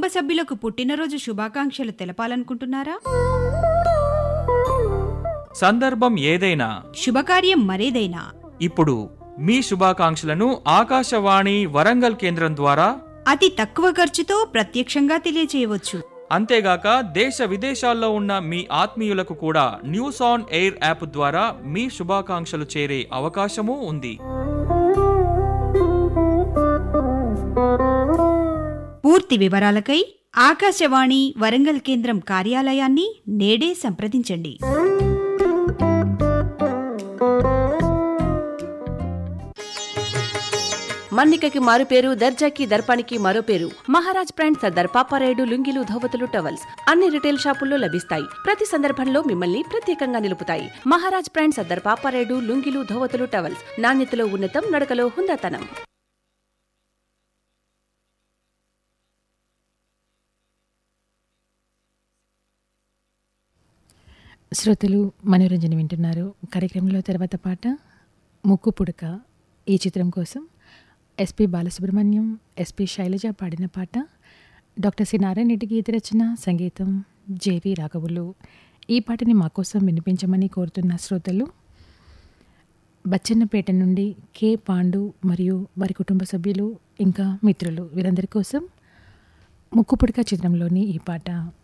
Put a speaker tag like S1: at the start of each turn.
S1: కుటుంబ సభ్యులకు పుట్టినరోజు శుభాకాంక్షలు తెలపాలనుకుంటున్నారా
S2: సందర్భం ఏదైనా
S1: శుభకార్యం మరేదైనా
S2: ఇప్పుడు మీ శుభాకాంక్షలను ఆకాశవాణి వరంగల్ కేంద్రం ద్వారా
S1: అతి తక్కువ ఖర్చుతో ప్రత్యక్షంగా తెలియజేయవచ్చు
S2: అంతేగాక దేశ విదేశాల్లో ఉన్న మీ ఆత్మీయులకు కూడా న్యూస్ ఆన్ ఎయిర్ యాప్ ద్వారా మీ శుభాకాంక్షలు చేరే అవకాశమూ ఉంది
S1: పూర్తి వివరాలకై ఆకాశవాణి వరంగల్ కేంద్రం కార్యాలయాన్ని నేడే సంప్రదించండి
S3: మన్నికకి మారు పేరు దర్జాకి దర్పానికి మరో పేరు మహారాజ్ బ్రాండ్ సర్దార్ పాపారాయుడు లుంగిలు ధోవతులు టవల్స్ అన్ని రిటైల్ షాపుల్లో లభిస్తాయి ప్రతి సందర్భంలో మిమ్మల్ని ప్రత్యేకంగా నిలుపుతాయి మహారాజ్ బ్రాండ్ సర్దార్ పాపారాయుడు లుంగిలు ధోవతులు టవల్స్ నాణ్యతలో ఉన్నతం నడకలో హుందాతనం
S4: శ్రోతలు మనోరంజన వింటున్నారు కార్యక్రమంలో తర్వాత పాట ముక్కు పుడక ఈ చిత్రం కోసం ఎస్పి బాలసుబ్రహ్మణ్యం ఎస్పి శైలజ పాడిన పాట డాక్టర్ సి నారాయణ రెడ్డి గీత రచన సంగీతం జేవి రాఘవులు ఈ పాటని మా కోసం వినిపించమని కోరుతున్న శ్రోతలు బచ్చన్నపేట నుండి కె పాండు మరియు వారి కుటుంబ సభ్యులు ఇంకా మిత్రులు వీరందరి కోసం ముక్కు పుడక చిత్రంలోని ఈ పాట